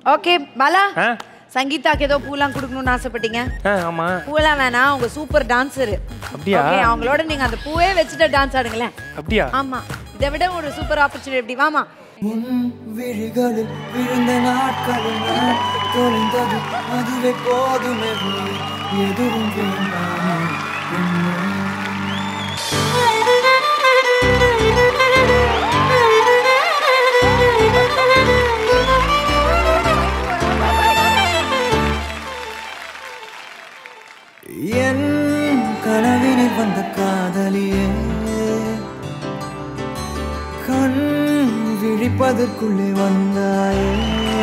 Okay Bala ஆ சங்கீதாக்கு ஏதோ பூலாம் கொடுக்கணும்னு ஆசைப்பட்டீங்க ஆ ஆமா பூவெல்லாம் வேணாம் அவங்க சூப்பர் டான்ஸரு அப்படியா? ஓகே அவங்களோட நீங்க அந்த பூவே வச்சுட்டு டான்ஸ் ஆடுங்களேன் அப்படியா ஆமா இதை விட ஒரு சூப்பர் ஆப்பர்ச்சுனிட்டி எப்படி வாமா உன் விழிகளில் விழுந்த நாட்களில் நான் தொலைந்தது அதுவே போதுமே எதுவும் வேண்டாம் பெண்ணே. என் கனவினில் வந்த காதலியே கண் விழிப்பதற்குள்ளே வந்தாயே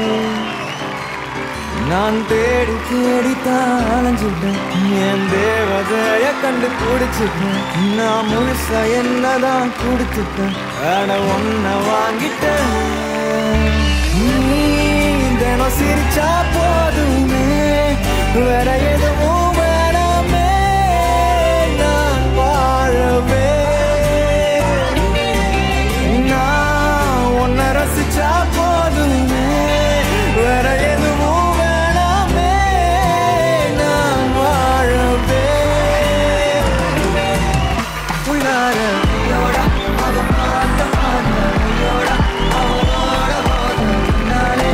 நான் தேடி தேடி தாளஞ்சிட்டேன் என் தேவதைய கண்டு பிடிச்சிட்டேன் நான் முழுசா என்னதான் கொடுத்துட்டேன் அட ஒன்ன வாங்கிட்டேன் நீ தினம் சிரிச்சா போதுமே வேற எதுவும் வேணாமே நான் வாழவே நான் உன்னை ரசிச்சா போதுமே வேற எதுவும் வேணாமே நான் வாழவே உள்ளார நீயோட, அவ பார்த்த பார்த்த நீயோட, அவளோட போத நாளே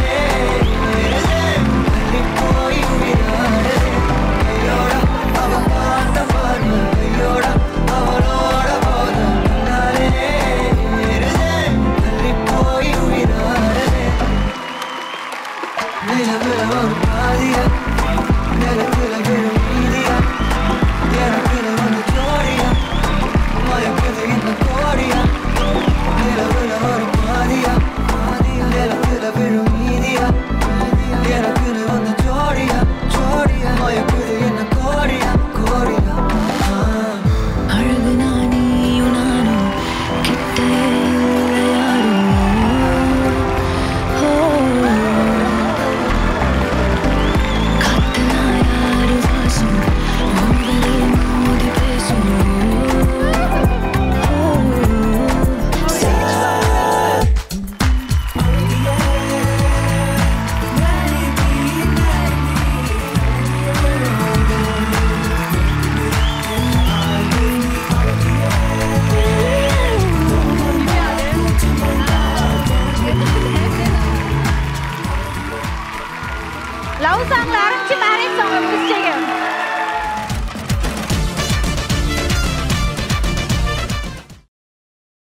நீ போய் உயிராடே. நீயோட, அவ பார்த்த பார்த்த நீயோட, அவளோட போத நாளே நீ போய் உயிராடே. நிலவுல ஒரு பாதிய நிலத்துல விழும்